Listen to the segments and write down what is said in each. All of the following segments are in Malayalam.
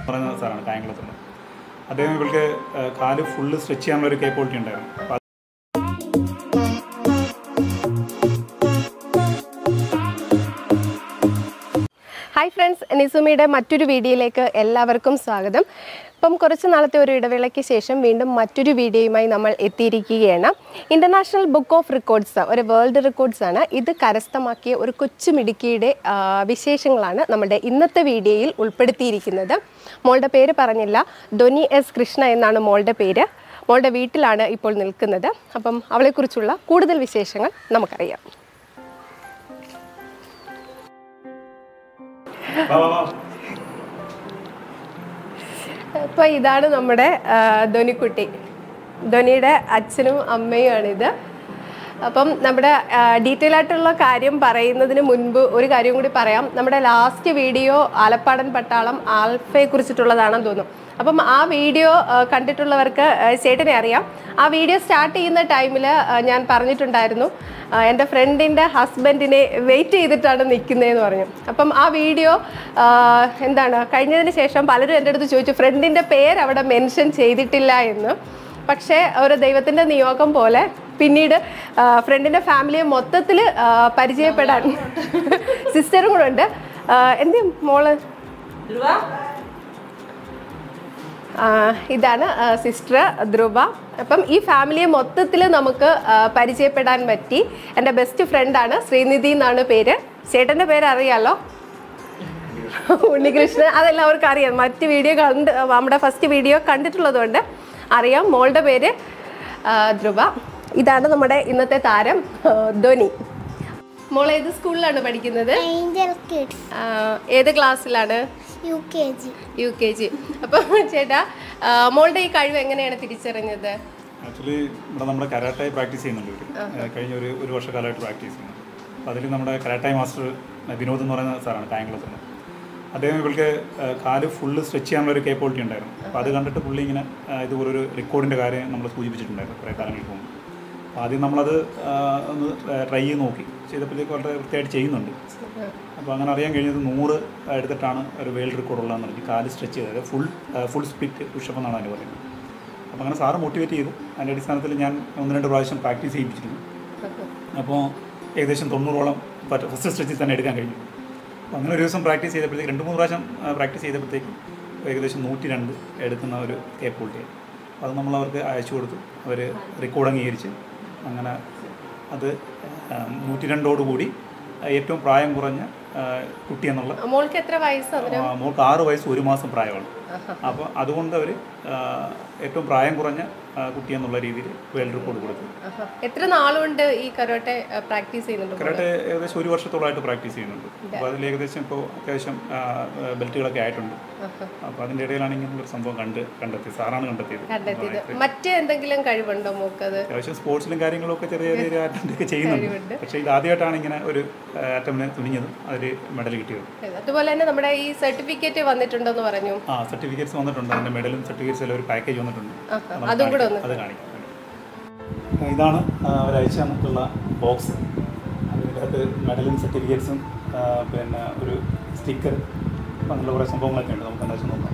പറയുന്ന സാറാണ് കായംകുളത്തുള്ള അദ്ദേഹം ഇവൾക്ക് ആ, കാല് ഫുള്ള് സ്ട്രെച്ച് ചെയ്യാനുള്ള ഒരു കേപ്പബിലിറ്റി ഉണ്ടായിരുന്നു അപ്പോൾ ഹായ് ഫ്രണ്ട്സ് നിസുമിയുടെ മറ്റൊരു വീഡിയോയിലേക്ക് എല്ലാവർക്കും സ്വാഗതം ഇപ്പം കുറച്ച് നാളത്തെ ഒരു ഇടവേളയ്ക്ക് ശേഷം വീണ്ടും മറ്റൊരു വീഡിയോയുമായി നമ്മൾ എത്തിയിരിക്കുകയാണ് ഇൻ്റർനാഷണൽ ബുക്ക് ഓഫ് റെക്കോർഡ്സ് ഒരു വേൾഡ് റെക്കോർഡ്സ് ആണ് ഇത് കരസ്ഥമാക്കിയ ഒരു കൊച്ചു മിടുക്കിയുടെ ആ, വിശേഷങ്ങളാണ് നമ്മുടെ ഇന്നത്തെ വീഡിയോയിൽ ഉൾപ്പെടുത്തിയിരിക്കുന്നത് മോളുടെ പേര് പറഞ്ഞില്ല ധൊനി എസ് കൃഷ്ണ എന്നാണ് മോളുടെ പേര് മോളുടെ വീട്ടിലാണ് ഇപ്പോൾ നിൽക്കുന്നത് അപ്പം അവളെക്കുറിച്ചുള്ള കൂടുതൽ വിശേഷങ്ങൾ നമുക്കറിയാം വാ, വാ, വാ. അപ്പോൾ ഇതാണ് നമ്മുടെ ആ, ധോനിക്കുട്ടി ധോനിയുടെ അച്ഛനും അമ്മയുമാണിത് അപ്പം നമ്മുടെ ഡീറ്റെയിൽ ആയിട്ടുള്ള കാര്യം പറയുന്നതിന് മുൻപ് ഒരു കാര്യം കൂടി പറയാം നമ്മുടെ ലാസ്റ്റ് വീഡിയോ ആലപ്പാടൻ പട്ടാളം ആൽഫയെ കുറിച്ചിട്ടുള്ളതാണെന്ന് തോന്നുന്നു അപ്പം ആ വീഡിയോ ആ, കണ്ടിട്ടുള്ളവർക്ക് ആ, ചേട്ടനെ അറിയാം ആ വീഡിയോ സ്റ്റാർട്ട് ചെയ്യുന്ന ടൈമിൽ ഞാൻ പറഞ്ഞിട്ടുണ്ടായിരുന്നു ആ, എൻ്റെ ഫ്രണ്ടിൻ്റെ ഹസ്ബൻഡിനെ വെയിറ്റ് ചെയ്തിട്ടാണ് നിൽക്കുന്നതെന്ന് പറഞ്ഞു അപ്പം ആ വീഡിയോ ആ, എന്താണ് കഴിഞ്ഞതിന് ശേഷം പലരും എൻ്റെ അടുത്ത് ചോദിച്ചു ഫ്രണ്ടിൻ്റെ പേര് അവിടെ മെൻഷൻ ചെയ്തിട്ടില്ല എന്ന് പക്ഷേ ഒരു ദൈവത്തിൻ്റെ നിയോഗം പോലെ പിന്നീട് ഫ്രണ്ടിൻ്റെ ഫാമിലിയെ മൊത്തത്തിൽ പരിചയപ്പെടാൻ സിസ്റ്ററും കൂടെ ഉണ്ട് എന്ത് മോള് ആ, ഇതാണ് സിസ്റ്റർ ധ്രുവ അപ്പം ഈ ഫാമിലിയെ മൊത്തത്തിൽ നമുക്ക് ആ, പരിചയപ്പെടാൻ പറ്റി എൻ്റെ ബെസ്റ്റ് ഫ്രണ്ടാണ് ശ്രീനിധി എന്നാണ് പേര് ചേട്ടൻ്റെ പേര് അറിയാലോ ഉണ്ണികൃഷ്ണൻ അതെല്ലാവർക്കും അറിയാം മറ്റ് വീഡിയോ കണ്ട് നമ്മുടെ ഫസ്റ്റ് വീഡിയോ കണ്ടിട്ടുള്ളതുകൊണ്ട് അറിയാം മോളുടെ പേര് ആ, ധ്രുവ ഇതാണ് നമ്മുടെ ഇന്നത്തെ താരം ആ, ധോനി മോൾ ഏത് സ്കൂളിലാണ് പഠിക്കുന്നത് ഏഞ്ചൽ കിഡ്സ് ആ, ഏത് ക്ലാസ്സിലാണ് U K G U K G അപ്പം ചേട്ടാ ആ, മോളുടെ ഈ കഴിവ് എങ്ങനെയാണ് തിരിച്ചറിഞ്ഞത് ആക്ച്വലി ഇവിടെ നമ്മുടെ കരാട്ടായി പ്രാക്ടീസ് ചെയ്യുന്നുണ്ട് ഇവർ കഴിഞ്ഞ ഒരു ഒരു വർഷക്കാലമായിട്ട് പ്രാക്ടീസ് ചെയ്യുന്നുണ്ട് അപ്പോൾ അതിൽ നമ്മുടെ കരാട്ടായി മാസ്റ്റർ വിനോദ് എന്ന് പറയുന്ന സാറാണ് കായംകുളത്തുള്ള അദ്ദേഹം ഇവൾക്ക് ആ, കാല് ഫുള്ള് സ്ട്രെച്ച് ചെയ്യാനുള്ള ഒരു കേപ്പബിലിറ്റി ഉണ്ടായിരുന്നു അപ്പോൾ അത് കണ്ടിട്ട് പുള്ളി ഇങ്ങനെ ആ, ഇതുപോലൊരു റെക്കോർഡിൻ്റെ കാര്യം നമ്മൾ സൂചിപ്പിച്ചിട്ടുണ്ടായിരുന്നു കുറേ കാലങ്ങൾക്ക് മുമ്പ് അപ്പോൾ ആദ്യം നമ്മളത് ആ, ഒന്ന് ട്രൈ ചെയ്ത് നോക്കി ചെയ്തപ്പോഴത്തേക്ക് വളരെ വൃത്തിയായിട്ട് ചെയ്യുന്നുണ്ട് അപ്പോൾ അങ്ങനെ അറിയാൻ കഴിഞ്ഞത് നൂറ് എടുത്തിട്ടാണ് ഒരു വേൾഡ് റെക്കോർഡ് ഉള്ളതെന്ന് പറഞ്ഞ് കാല് സ്ട്രെച്ച് ചെയ്തത് ഫുൾ ഫുൾ സ്പ്ലിറ്റ് പുഷപ്പ് എന്നാണ് അതിന് പറയുന്നത് അപ്പോൾ അങ്ങനെ സാറ് മോട്ടിവേറ്റ് ചെയ്തു അതിൻ്റെ അടിസ്ഥാനത്തിൽ ഞാൻ ഒന്ന് രണ്ട് പ്രാവശ്യം പ്രാക്ടീസ് ചെയ്യിപ്പിച്ചിരുന്നു അപ്പോൾ ഏകദേശം തൊണ്ണൂറോളം ഫസ്റ്റ് സ്ട്രെച്ചിൽ തന്നെ എടുക്കാൻ കഴിഞ്ഞു അപ്പോൾ അങ്ങനെ ഒരു ദിവസം പ്രാക്ടീസ് ചെയ്തപ്പോഴത്തേക്ക് രണ്ട് മൂന്ന് പ്രാവശ്യം പ്രാക്ടീസ് ചെയ്തപ്പോഴത്തേക്കും ഏകദേശം നൂറ്റി രണ്ട് എടുക്കുന്ന ഒരു കേപ്പബിലിറ്റി അത് നമ്മൾ അവർക്ക് അയച്ചു കൊടുത്തു അവർ റെക്കോർഡ് അംഗീകരിച്ച് അങ്ങനെ അത് നൂറ്റി രണ്ടോടുകൂടി ഏറ്റവും പ്രായം കുറഞ്ഞ ആ, കുട്ടി എന്നുള്ള മോൾക്ക് എത്ര വയസ്സാണ് ആ, മോൾക്ക് ആറ് വയസ്സ് ഒരു മാസം പ്രായമാണ് അപ്പോൾ അതുകൊണ്ട് അവർ ഏറ്റവും പ്രായം കുറഞ്ഞ ആ, കുട്ടി എന്നുള്ള രീതിയിൽ വേൾഡ് റെക്കോർഡ് കൊടുത്തു എത്ര നാളുകൊണ്ട് ഈ കരോട്ടെ പ്രാക്ടീസ് ചെയ്യുന്നുണ്ട് മോള്? കരാട്ടെ ഏകദേശം ഒരു വർഷത്തോളമായിട്ട് പ്രാക്ടീസ് ചെയ്യുന്നുണ്ട് അപ്പോൾ അതിൽ ഏകദേശം ഇപ്പോൾ അത്യാവശ്യം ആ, ബെൽറ്റുകളൊക്കെ ആയിട്ടുണ്ട് അപ്പോൾ അതിൻ്റെ ഇടയിലാണ് ഇങ്ങനെയുള്ളൊരു സംഭവം കണ്ട് കണ്ടെത്തിയത് സാറാണ് കണ്ടെത്തിയത് കണ്ടെത്തിയത് മറ്റ് എന്തെങ്കിലും കഴിവുണ്ടോ മോക്കത് അത്യാവശ്യം സ്പോർട്സിലും കാര്യങ്ങളൊക്കെ ചെറിയ ചെറിയ അറ്റംപ്റ്റൊക്കെ ചെയ്യുന്നുണ്ട് പക്ഷേ ഇത് ആദ്യമായിട്ടാണ് ഇങ്ങനെ ഒരു അറ്റംപ്റ്റിന് തുനിഞ്ഞതും അതിൽ മെഡൽ കിട്ടിയത് അതുപോലെ തന്നെ നമ്മുടെ ഈ സർട്ടിഫിക്കറ്റ് വന്നിട്ടുണ്ടെന്ന് പറഞ്ഞു ആ സർട്ടിഫിക്കറ്റ്സ് വന്നിട്ടുണ്ട് അതിൻ്റെ മെഡലും സർട്ടിഫിക്കറ്റ്സ് എല്ലാം ഒരു പാക്കേജ് വന്നിട്ടുണ്ട് ആഹാ. നമുക്ക് അതും കൂടെ കാണിക്കാം. അത് കാണിക്കാം ആ, ഇതാണ് ആ, അവരയച്ചു തന്നിട്ടുള്ള ബോക്സ് അതിനകത്ത് മെഡലും സർട്ടിഫിക്കറ്റ്സും ആ, പിന്നെ ഒരു സ്റ്റിക്കർ അങ്ങനെയുള്ള കുറേ സംഭവങ്ങളൊക്കെ ഉണ്ട് നമുക്ക് എന്താ വെച്ചാൽ നോക്കാം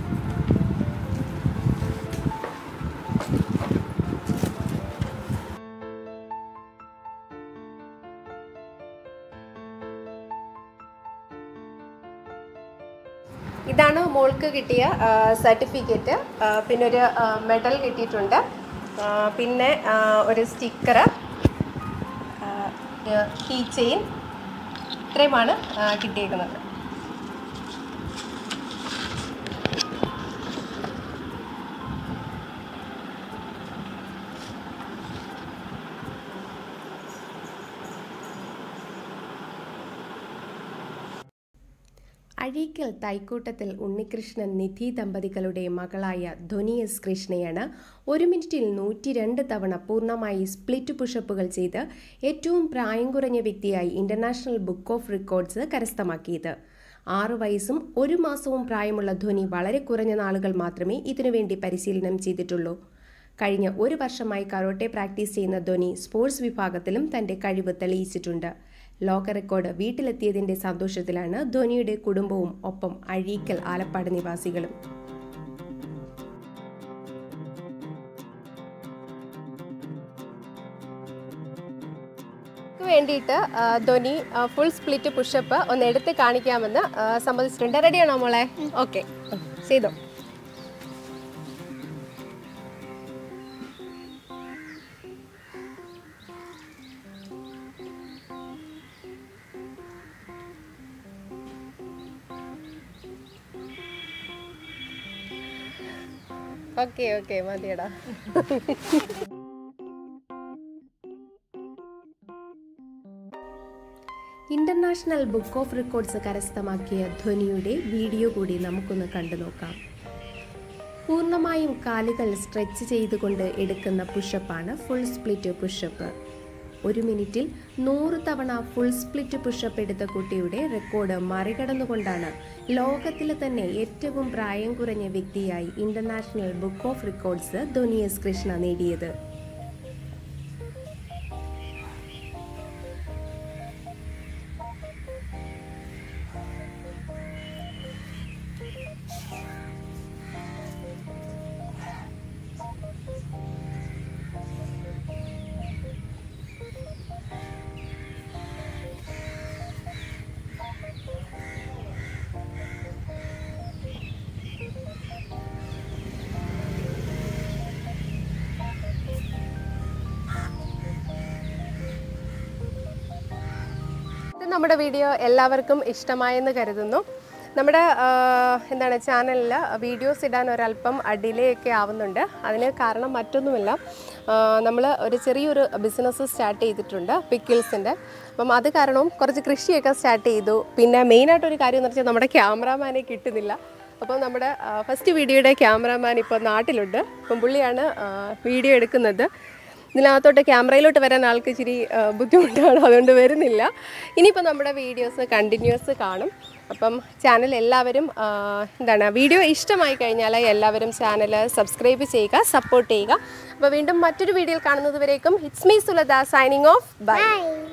ഇതാണ് മോൾക്ക് കിട്ടിയ സർട്ടിഫിക്കറ്റ് പിന്നെ ഒരു മെഡൽ കിട്ടിയിട്ടുണ്ട് ആ, പിന്നെ ആ, ഒരു സ്റ്റിക്കർ കീ ചെയിൻ ഇത്രയുമാണ് ആ, കിട്ടിയേക്കുന്നത് അഴീക്കൽ തൈക്കൂട്ടത്തിൽ ഉണ്ണികൃഷ്ണൻ നിധി ദമ്പതികളുടെ മകളായ ധ്വനി എസ് കൃഷ്ണയാണ് ഒരു മിനിറ്റിൽ നൂറ്റി രണ്ട് തവണ പൂർണ്ണമായി സ്പ്ലിറ്റ് പുഷപ്പുകൾ ചെയ്ത് ഏറ്റവും പ്രായം കുറഞ്ഞ വ്യക്തിയായി ഇന്റർനാഷണൽ ബുക്ക് ഓഫ് റെക്കോർഡ്സ് കരസ്ഥമാക്കിയത് ആറു വയസ്സും ഒരു മാസവും പ്രായമുള്ള ധ്വനി വളരെ കുറഞ്ഞ നാളുകൾ മാത്രമേ ഇതിനുവേണ്ടി പരിശീലനം ചെയ്തിട്ടുള്ളൂ കഴിഞ്ഞ ഒരു വർഷമായി കരോട്ടെ പ്രാക്ടീസ് ചെയ്യുന്ന ധ്വനി സ്പോർട്സ് വിഭാഗത്തിലും തന്റെ കഴിവ് തെളിയിച്ചിട്ടുണ്ട് ലോക റെക്കോർഡ് വീട്ടിലെത്തിയതിന്റെ സന്തോഷത്തിലാണ് ധോനിയുടെ കുടുംബവും ഒപ്പം അഴീക്കൽ ആലപ്പാട് നിവാസികളും വേണ്ടിയിട്ട് ആ, ധോനി ഫുൾ സ്പ്ലിറ്റ് പുഷപ്പ് ഒന്ന് എടുത്ത് കാണിക്കാമെന്ന് ആ, സമ്മതിച്ചിട്ടുണ്ട് റെഡിയാണോ മോളെ ഓക്കെ ചെയ്തോ ഓക്കെ ഓക്കെ മതിയടാ ഇന്റർനാഷണൽ ബുക്ക് ഓഫ് റെക്കോർഡ്സ് കരസ്ഥമാക്കിയ ധ്വനിയുടെ വീഡിയോ കൂടി നമുക്കൊന്ന് കണ്ടു നോക്കാം പൂർണ്ണമായും കാലുകൾ സ്ട്രെച്ച് ചെയ്തുകൊണ്ട് എടുക്കുന്ന പുഷപ്പാണ് ഫുൾ സ്പ്ലിറ്റ് പുഷപ്പ് ഒരു മിനിറ്റിൽ നൂറ് തവണ ഫുൾ സ്പ്ലിറ്റ് പുഷപ്പ് എടുത്ത കുട്ടിയുടെ റെക്കോർഡ് മറികടന്നുകൊണ്ടാണ് ലോകത്തിലെ തന്നെ ഏറ്റവും പ്രായം കുറഞ്ഞ വ്യക്തിയായി international book of records Dhwani S Krishna നേടിയത് ഇത് നമ്മുടെ വീഡിയോ എല്ലാവർക്കും ഇഷ്ടമായെന്ന് കരുതുന്നു നമ്മുടെ ആ, എന്താണ് ചാനലിൽ വീഡിയോസ് ഇടാൻ ഒരല്പം ഡിലേ ഒക്കെ ആവുന്നുണ്ട് അതിന് കാരണം മറ്റൊന്നുമില്ല നമ്മൾ ഒരു ചെറിയൊരു ബിസിനസ് സ്റ്റാർട്ട് ചെയ്തിട്ടുണ്ട് പിക്കിൾസിൻ്റെ അപ്പം അത് കാരണവും കുറച്ച് കൃഷിയൊക്കെ സ്റ്റാർട്ട് ചെയ്തു പിന്നെ മെയിനായിട്ടൊരു കാര്യം എന്ന് വെച്ചാൽ നമ്മുടെ ക്യാമറാമാനെ കിട്ടുന്നില്ല അപ്പോൾ നമ്മുടെ ഫസ്റ്റ് വീഡിയോയുടെ ക്യാമറാമാൻ ഇപ്പോൾ നാട്ടിലുണ്ട് അപ്പം പുള്ളിയാണ് ആ, വീഡിയോ എടുക്കുന്നത് ഇതിനകത്തോട്ട് ക്യാമറയിലോട്ട് വരാൻ ആൾക്ക് ഇച്ചിരി ആ, ബുദ്ധിമുട്ടാണ് അതുകൊണ്ട് വരുന്നില്ല ഇനിയിപ്പോൾ നമ്മുടെ വീഡിയോസ് കണ്ടിന്യൂസ് കാണും അപ്പം ചാനൽ എല്ലാവരും ആ, എന്താണ് വീഡിയോ ഇഷ്ടമായി കഴിഞ്ഞാൽ എല്ലാവരും ചാനൽ സബ്സ്ക്രൈബ് ചെയ്യുക സപ്പോർട്ട് ചെയ്യുക അപ്പോൾ വീണ്ടും മറ്റൊരു വീഡിയോയിൽ കാണുന്നത് വരേക്കും it's me Sulatha signing off bye Bye.